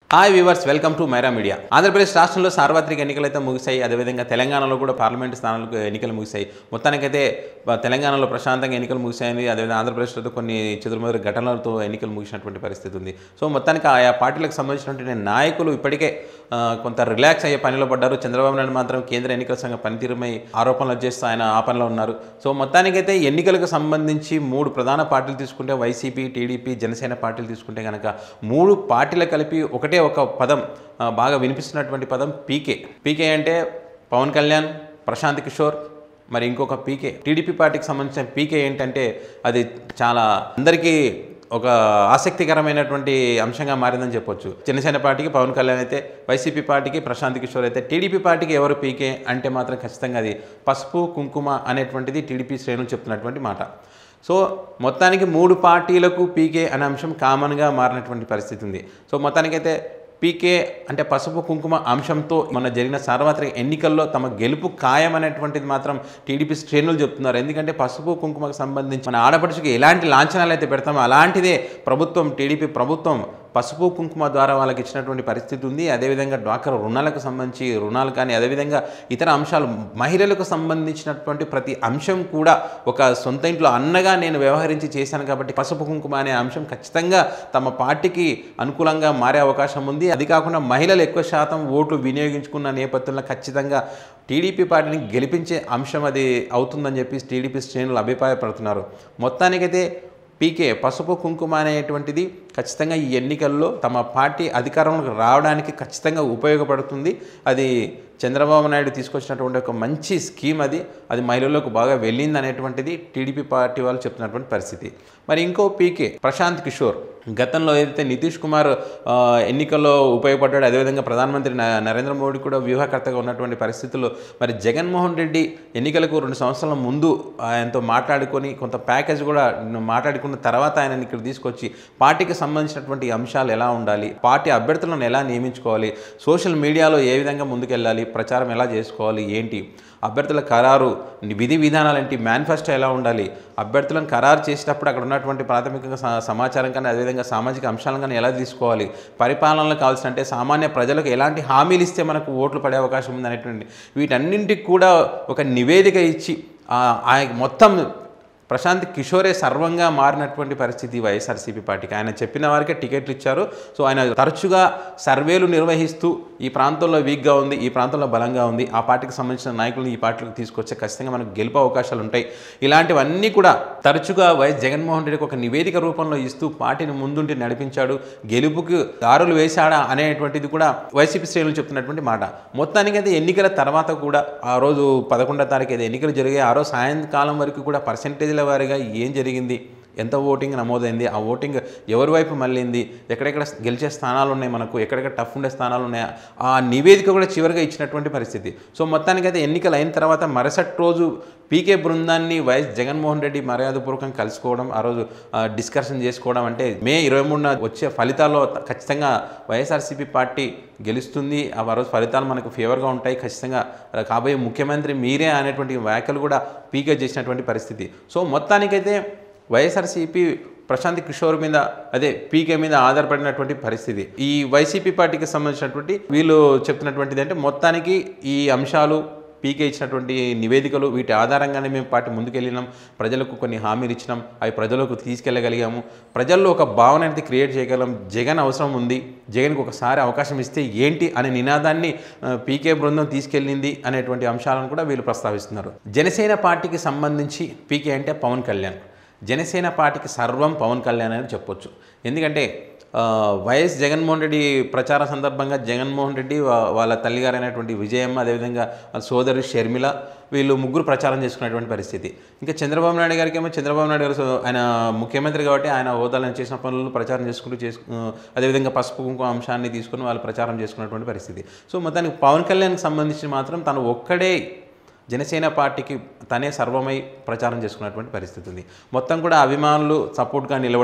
hi viewers welcome to Myra media Andhra Pradesh రాష్ట్రంలో సార్వత్రిక ఎన్నికలు అయితే ముగిశాయి అదేవిధంగా తెలంగాణలో కూడా పార్లమెంటు స్థానాలకు ఎన్నికలు ముగిశాయి మొత్తానికైతే ప- తెలంగాణలో ప్రశాంతంగా ఎన్నికలు ముగిశాయి అదేవిధంగా ఆంధ్రప్రదేశ్లో కొన్ని చెదురుమదురు ఘటనలతో ఎన్నికలు ముగిసినటువంటి పరిస్థితి ఉంది సో మొత్తానికి ఆయా పార్టీలకు సంబంధించినటువంటి నాయకులు ఇప్పటికే ఆ, కొంత రిలాక్స్ అయ్యే పనిలో పడ్డారు చంద్రబాబు నాయుడు మాత్రం కేంద్ర ఎన్నికల సంఘం పనితీరుమై ఆరోపణలు చేస్తూ ఆయన ఆ పనిలో ఉన్నారు సో మొత్తానికైతే ఎన్నికలకు సంబంధించి మూడు ప్రధాన పార్టీలు తీసుకుంటే వైసీపీ టీడీపీ జనసేన పార్టీలు తీసుకుంటే కనుక మూడు పార్టీలు కలిపి ఒకటే ఒక పదం ఆ, బాగా వినిపిస్తున్నటువంటి పదం పీకే పీకే అంటే పవన్ కళ్యాణ్ ప్రశాంత్ కిషోర్ మరి ఇంకొక పీకే టీడీపీ పార్టీకి సంబంధించిన పీకే ఏంటంటే అది చాలా అందరికీ ఒక ఆసక్తికరమైనటువంటి అంశంగా మారిందని చెప్పొచ్చు జనసేన పార్టీకి పవన్ కళ్యాణ్ అయితే వైసీపీ పార్టీకి ప్రశాంత్ కిషోర్ అయితే టీడీపీ పార్టీకి ఎవరు పీకే అంటే మాత్రం ఖచ్చితంగా అది పసుపు కుంకుమ అనేటువంటిది టీడీపీ శ్రేణులు చెప్తున్నటువంటి మాట సో మొత్తానికి మూడు పార్టీలకు పీకే అనే అంశం కామన్గా మారినటువంటి పరిస్థితి ఉంది సో మొత్తానికైతే పీకే అంటే పసుపు కుంకుమ అంశంతో మొన్న జరిగిన సార్వత్రిక ఎన్నికల్లో తమ గెలుపు ఖాయం అనేటువంటిది మాత్రం టీడీపీ శ్రేణులు చెప్తున్నారు ఎందుకంటే పసుపు కుంకుమకు సంబంధించి మన ఆడపడుచుకి ఎలాంటి లాంఛనాలు అయితే పెడతామో అలాంటిదే ప్రభుత్వం టీడీపీ ప్రభుత్వం పసుపు కుంకుమ ద్వారా వాళ్ళకి ఇచ్చినటువంటి పరిస్థితి ఉంది అదేవిధంగా డ్వాక్రా రుణాలకు సంబంధించి రుణాలు కానీ అదేవిధంగా ఇతర అంశాలు మహిళలకు సంబంధించినటువంటి ప్రతి అంశం కూడా ఒక సొంత ఇంట్లో అన్నగా నేను వ్యవహరించి చేశాను కాబట్టి పసుపు కుంకుమ అనే అంశం ఖచ్చితంగా తమ పార్టీకి అనుకూలంగా మారే అవకాశం ఉంది అది కాకుండా మహిళలు ఎక్కువ శాతం ఓట్లు వినియోగించుకున్న నేపథ్యంలో ఖచ్చితంగా టీడీపీ పార్టీని గెలిపించే అంశం అది అవుతుందని చెప్పి టీడీపీ శ్రేణులు అభిప్రాయపడుతున్నారు మొత్తానికైతే పీకే పసుపు కుంకుమ అనేటువంటిది ఖచ్చితంగా ఈ ఎన్నికల్లో తమ పార్టీ అధికారంలోకి రావడానికి ఖచ్చితంగా ఉపయోగపడుతుంది అది చంద్రబాబు నాయుడు తీసుకొచ్చినటువంటి ఒక మంచి స్కీమ్ అది అది మహిళలకు బాగా వెళ్ళింది అనేటువంటిది టీడీపీ పార్టీ వాళ్ళు చెప్తున్నటువంటి పరిస్థితి మరి ఇంకో పీకే ప్రశాంత్ కిషోర్ గతంలో ఏదైతే నితీష్ కుమార్ ఆ, ఎన్నికల్లో ఉపయోగపడ్డాడు అదేవిధంగా ప్రధానమంత్రి న- నరేంద్ర మోడీ కూడా వ్యూహకర్తగా ఉన్నటువంటి పరిస్థితుల్లో మరి జగన్మోహన్ రెడ్డి ఎన్నికలకు రెండు సంవత్సరాల ముందు ఆయనతో మాట్లాడుకొని కొంత ప్యాకేజ్ కూడా మాట్లాడుకున్న తర్వాత ఆయన ఇక్కడ తీసుకొచ్చి పార్టీకి సంబంధించినటువంటి అంశాలు ఎలా ఉండాలి పార్టీ అభ్యర్థులను ఎలా నియమించుకోవాలి సోషల్ మీడియాలో ఏ విధంగా ముందుకెళ్ళాలి ప్రచారం ఎలా చేసుకోవాలి ఏంటి అభ్యర్థుల ఖరారు విధి విధానాలు ఏంటి మేనిఫెస్టో ఎలా ఉండాలి అభ్యర్థులను ఖరారు చేసేటప్పుడు అక్కడ ఉన్నటువంటి ప్రాథమికంగా స- సమాచారం కానీ అదేవిధంగా సామాజిక అంశాలను కానీ ఎలా తీసుకోవాలి పరిపాలనలో కావాల్సిన అంటే సామాన్య ప్రజలకు ఎలాంటి హామీలు ఇస్తే మనకు ఓట్లు పడే అవకాశం ఉంది అనేటువంటి వీటన్నింటికి కూడా ఒక నివేదిక ఇచ్చి ఆ- ఆ మొత్తం ప్రశాంత్ కిషోరే సర్వంగా మారినటువంటి పరిస్థితి వైఎస్ఆర్సీపీ పార్టీకి ఆయన చెప్పిన వారికే టికెట్లు ఇచ్చారు సో ఆయన తరచుగా సర్వేలు నిర్వహిస్తూ ఈ ప్రాంతంలో వీక్గా ఉంది ఈ ప్రాంతంలో బలంగా ఉంది ఆ పార్టీకి సంబంధించిన నాయకులను ఈ పార్టీలకు తీసుకొచ్చే ఖచ్చితంగా మనకు గెలుపు అవకాశాలు ఉంటాయి ఇలాంటివన్నీ కూడా తరచుగా వైఎస్ జగన్మోహన్ రెడ్డికి ఒక నివేదిక రూపంలో ఇస్తూ పార్టీని ముందుండి నడిపించాడు గెలుపుకి దారులు వేశాడా అనేటువంటిది కూడా వైసీపీ శ్రేణులు చెప్తున్నటువంటి మాట మొత్తానికి అయితే ఎన్నికల తర్వాత కూడా ఆ రోజు పదకొండో తారీఖు ఏదో ఎన్నికలు జరిగాయి ఆ రోజు సాయంకాలం వరకు కూడా పర్సంటేజ్ల వారీగా ఏం జరిగింది ఎంత ఓటింగ్ నమోదైంది ఆ ఓటింగ్ ఎవరి వైపు మళ్ళీంది ఎక్కడెక్కడ గెలిచే స్థానాలు ఉన్నాయి మనకు ఎక్కడెక్కడ టఫ్ ఉండే స్థానాలు ఉన్నాయి ఆ నివేదిక కూడా చివరిగా ఇచ్చినటువంటి పరిస్థితి సో మొత్తానికైతే ఎన్నికలు అయిన తర్వాత మరుసటి రోజు పీకే బృందాన్ని వైఎస్ జగన్మోహన్ రెడ్డి మర్యాదపూర్వకంగా కలుసుకోవడం ఆ రోజు ఆ, డిస్కషన్ చేసుకోవడం అంటే మే ఇరవై మూడున వచ్చే ఫలితాల్లో త- ఖచ్చితంగా వైఎస్ఆర్సీపీ పార్టీ గెలుస్తుంది ఆ రోజు ఫలితాలు మనకు ఫేవర్గా ఉంటాయి ఖచ్చితంగా కాబోయే ముఖ్యమంత్రి మీరే అనేటువంటి వ్యాఖ్యలు కూడా పీకే చేసినటువంటి పరిస్థితి సో మొత్తానికైతే వైఎస్ఆర్సీపీ ప్రశాంత్ కిషోర్ మీద అదే పీకే మీద ఆధారపడినటువంటి పరిస్థితి ఈ వైసీపీ పార్టీకి సంబంధించినటువంటి వీళ్ళు చెప్తున్నటువంటిది అంటే మొత్తానికి ఈ అంశాలు పీకే ఇచ్చినటువంటి నివేదికలు వీటి ఆధారంగానే మేము పార్టీ ముందుకెళ్ళినాం ప్రజలకు కొన్ని హామీలు ఇచ్చినాం అవి ప్రజలకు తీసుకెళ్ళగలిగాము ప్రజల్లో ఒక భావన అనేది క్రియేట్ చేయగలం జగన్ అవసరం ఉంది జగన్కి ఒకసారి అవకాశం ఇస్తే ఏంటి అనే నినాదాన్ని ఆ, పీకే బృందం తీసుకెళ్ళింది అనేటువంటి అంశాలను కూడా వీళ్ళు ప్రస్తావిస్తున్నారు జనసేన పార్టీకి సంబంధించి పీకే అంటే పవన్ కళ్యాణ్ జనసేన పార్టీకి సర్వం పవన్ కళ్యాణ్ అని చెప్పొచ్చు ఎందుకంటే ఆ, వైఎస్ జగన్మోహన్ రెడ్డి ప్రచార సందర్భంగా జగన్మోహన్ రెడ్డి వా- వాళ్ళ తల్లిగారైనటువంటి విజయమ్మ అదేవిధంగా వాళ్ళ సోదరి షర్మిల వీళ్ళు ముగ్గురు ప్రచారం చేసుకునేటువంటి పరిస్థితి ఇంకా చంద్రబాబు నాయుడు గారికి ఏమో చంద్రబాబు నాయుడు గారు సో- ఆయన ముఖ్యమంత్రి కాబట్టి ఆయన హోదాలను చేసిన పనులు ప్రచారం చేసుకుంటూ చేసుకు ఆ, అదేవిధంగా పసుపు కుంకుమ అంశాన్ని తీసుకుని వాళ్ళు ప్రచారం చేసుకున్నటువంటి పరిస్థితి సో మొత్తానికి పవన్ కళ్యాణ్కి సంబంధించి మాత్రం తను ఒక్కడే జనసేన పార్టీకి తనే సర్వమై ప్రచారం చేసుకున్నటువంటి పరిస్థితి ఉంది మొత్తం కూడా అభిమానులు సపోర్ట్గా నిలవడం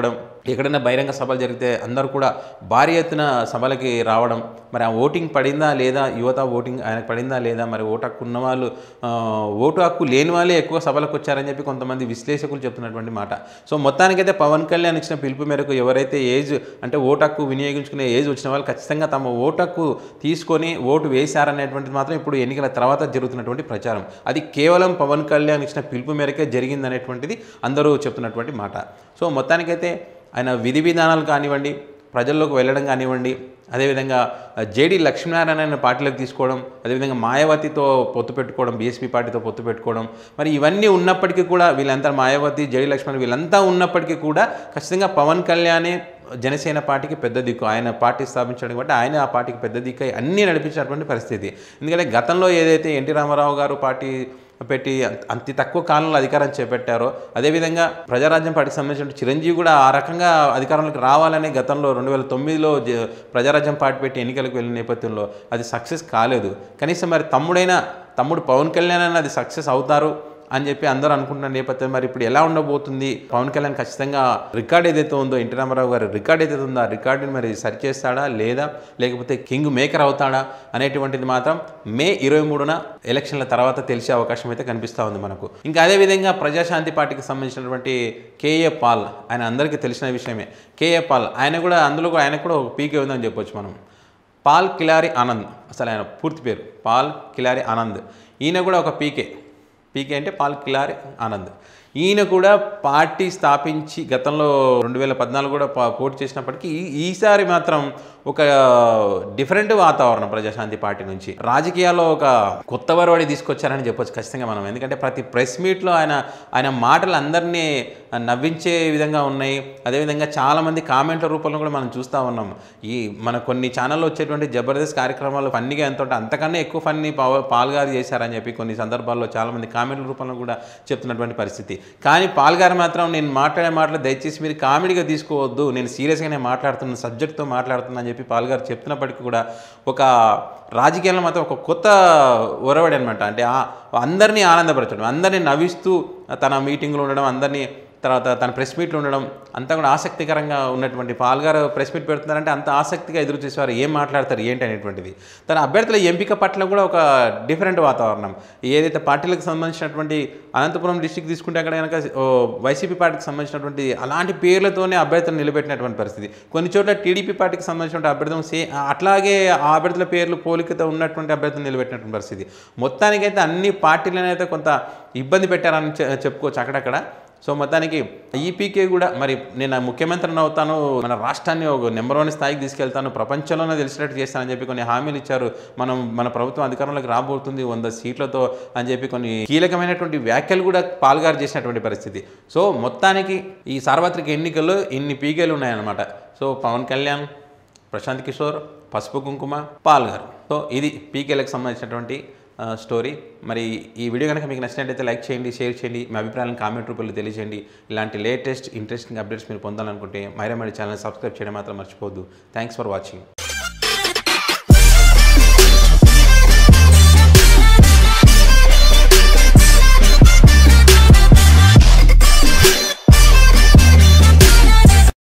ఎక్కడైనా బహిరంగ సభలు జరిగితే అందరూ కూడా భారీ ఎత్తున సభలకి రావడం మరి ఆ ఓటింగ్ పడిందా లేదా యువత ఓటింగ్ ఆయనకు పడిందా లేదా మరి ఓటు హక్కు ఉన్న వాళ్ళు ఆ, ఓటు హక్కు లేని వాళ్ళే ఎక్కువ సభలకు వచ్చారని చెప్పి కొంతమంది విశ్లేషకులు చెప్తున్నటువంటి మాట సో మొత్తానికైతే పవన్ కళ్యాణ్ ఇచ్చిన పిలుపు మేరకు ఎవరైతే ఏజ్ అంటే ఓటు హక్కు వినియోగించుకునే ఏజ్ వచ్చిన వాళ్ళు ఖచ్చితంగా తమ ఓటు హక్కు తీసుకొని ఓటు వేశారనేటువంటిది మాత్రం ఇప్పుడు ఎన్నికల తర్వాత జరుగుతున్నటువంటి ప్రచారం అది కేవలం పవన్ కళ్యాణ్ ఇచ్చిన పిలుపు మేరకే జరిగిందనేటువంటిది అందరూ చెప్తున్నటువంటి మాట సో మొత్తానికైతే ఆయన విధి విధానాలు కానివ్వండి ప్రజల్లోకి వెళ్ళడం కానివ్వండి అదేవిధంగా జేడి లక్ష్మీనారాయణ పార్టీలోకి తీసుకోవడం అదేవిధంగా మాయావతితో పొత్తు పెట్టుకోవడం బీఎస్పీ పార్టీతో పొత్తు పెట్టుకోవడం మరి ఇవన్నీ ఉన్నప్పటికీ కూడా వీళ్ళంతా మాయావతి జేడి లక్ష్మణ్ వీళ్ళంతా ఉన్నప్పటికీ కూడా ఖచ్చితంగా పవన్ కళ్యాణే జనసేన పార్టీకి పెద్ద దిక్కు ఆయన పార్టీ స్థాపించడం కాబట్టి ఆయన ఆ పార్టీకి పెద్ద దిక్కు అయి అన్నీ నడిపించినటువంటి పరిస్థితి ఎందుకంటే గతంలో ఏదైతే ఎన్టీ రామారావు గారు పార్టీ పెట్టి అంత- అంత తక్కువ కాలంలో అధికారం చేపట్టారో అదేవిధంగా ప్రజారాజ్యం పార్టీకి సంబంధించిన చిరంజీవి కూడా ఆ రకంగా అధికారంలోకి రావాలనే గతంలో రెండు వేల తొమ్మిదిలో జ- ప్రజారాజ్యం పార్టీ పెట్టి ఎన్నికలకు వెళ్ళిన నేపథ్యంలో అది సక్సెస్ కాలేదు కనీసం మరి తమ్ముడైన తమ్ముడు పవన్ కళ్యాణ్ అయినా అది సక్సెస్ అవుతారు అని చెప్పి అందరూ అనుకుంటున్న నేపథ్యం మరి ఇప్పుడు ఎలా ఉండబోతుంది పవన్ కళ్యాణ్ ఖచ్చితంగా రికార్డ్ ఏదైతే ఉందో ఎన్టీ రామారావు గారి రికార్డ్ ఏదైతే ఉందో ఆ రికార్డుని మరి సరి చేస్తాడా లేదా లేకపోతే కింగ్ మేకర్ అవుతాడా అనేటువంటిది మాత్రం మే ఇరవై మూడున ఎలక్షన్ల తర్వాత తెలిసే అవకాశం అయితే కనిపిస్తూ ఉంది మనకు ఇంకా అదేవిధంగా ప్రజాశాంతి పార్టీకి సంబంధించినటువంటి కేఏ పాల్ ఆయన అందరికీ తెలిసిన విషయమే కేఏ పాల్ ఆయన కూడా అందులో కూడా ఆయన కూడా ఒక పీకే ఉందని చెప్పొచ్చు మనం పాల్ కిలారి ఆనంద్ అసలు ఆయన పూర్తి పేరు పాల్ కిలారి ఆనంద్ ఈయన కూడా ఒక పీకే పీకే అంటే పాల్ కిలారి ఆనంద్ ఈయన కూడా పార్టీ స్థాపించి గతంలో రెండు వేల పద్నాలుగు కూడా పా- పోటీ చేసినప్పటికీ ఈ- ఈసారి మాత్రం ఒక డిఫరెంట్ వాతావరణం ప్రజాశాంతి పార్టీ నుంచి రాజకీయాల్లో ఒక కొత్త వరవడి తీసుకొచ్చారని చెప్పొచ్చు ఖచ్చితంగా మనం ఎందుకంటే ప్రతి ప్రెస్ మీట్లో ఆయన ఆయన మాటలు అందరినీ నవ్వించే విధంగా ఉన్నాయి అదేవిధంగా చాలామంది కామెంట్ల రూపంలో కూడా మనం చూస్తూ ఉన్నాం ఈ మన కొన్ని ఛానల్లో వచ్చేటువంటి జబర్దస్త్ కార్యక్రమాలు ఫన్నీగా ఎంత ఉంటే అంతకన్నా ఎక్కువ ఫన్నీ పవ- పాల్ గారు చేశారని చెప్పి కొన్ని సందర్భాల్లో చాలామంది కామెంట్ల రూపంలో కూడా చెప్తున్నటువంటి పరిస్థితి కానీ పాల్ గారు మాత్రం నేను మాట్లాడే మాటలు దయచేసి మీరు కామెడీగా తీసుకోవద్దు నేను సీరియస్గానే మాట్లాడుతున్న సబ్జెక్ట్తో మాట్లాడుతున్నా అని చెప్పి పాల్ గారు చెప్తున్నప్పటికీ కూడా ఒక రాజకీయాల్లో మాత్రం ఒక కొత్త ఒరవడి అనమాట అంటే ఆ- అందరినీ ఆనందపరచడం అందరినీ నవ్విస్తూ తన మీటింగ్లో ఉండడం అందరినీ తర్వాత తన ప్రెస్ మీట్లు ఉండడం అంతా కూడా ఆసక్తికరంగా ఉన్నటువంటి పాల్ గారు ప్రెస్ మీట్ పెడుతున్నారంటే అంత ఆసక్తిగా ఎదురు చూసేవారు ఏం మాట్లాడతారు ఏంటి అనేటువంటిది తన అభ్యర్థుల ఎంపిక పట్ల కూడా ఒక డిఫరెంట్ వాతావరణం ఏదైతే పార్టీలకు సంబంధించినటువంటి అనంతపురం డిస్టిక్ తీసుకుంటే అక్కడ కనుక ఓ, వైసీపీ పార్టీకి సంబంధించినటువంటి అలాంటి పేర్లతోనే అభ్యర్థులు నిలబెట్టినటువంటి పరిస్థితి కొన్ని చోట్ల టీడీపీ పార్టీకి సంబంధించిన అభ్యర్థులు సే అట్లాగే ఆ అభ్యర్థుల పేర్లు పోలికతో ఉన్నటువంటి అభ్యర్థులు నిలబెట్టినటువంటి పరిస్థితి మొత్తానికైతే అన్ని పార్టీలను అయితే కొంత ఇబ్బంది పెట్టారని చె- చెప్పుకోవచ్చు అక్కడక్కడ సో మొత్తానికి ఈపీకే కూడా మరి నేను ముఖ్యమంత్రిని అవుతాను మన రాష్ట్రాన్ని ఒక నెంబర్ వన్ స్థాయికి తీసుకెళ్తాను ప్రపంచంలోనే తెలిసినట్టు చేస్తానని చెప్పి కొన్ని హామీలు ఇచ్చారు మనం మన ప్రభుత్వం అధికారంలోకి రాబోతుంది వంద సీట్లతో అని చెప్పి కొన్ని కీలకమైనటువంటి వ్యాఖ్యలు కూడా పాల్గారు చేసినటువంటి పరిస్థితి సో మొత్తానికి ఈ సార్వత్రిక ఎన్నికల్లో ఇన్ని పీకేలు ఉన్నాయన్నమాట సో పవన్ కళ్యాణ్ ప్రశాంత్ కిషోర్ పసుపు కుంకుమ పాల్గారు సో ఇది పీకేలకు సంబంధించినటువంటి ఆ, స్టోరీ మరి ఈ వీడియో కనుక మీకు నచ్చినట్లయితే లైక్ చేయండి షేర్ చేయండి మీ అభిప్రాయాలను కామెంట్ రూపంలో తెలియజేయండి ఇలాంటి లేటెస్ట్ ఇంట్రెస్టింగ్ అప్డేట్స్ మీరు పొందాలనుకుంటే మైరామడి ఛానల్ సబ్స్క్రైబ్ చేయడం మాత్రం మర్చిపోవద్దు థ్యాంక్స్ ఫర్ వాచింగ్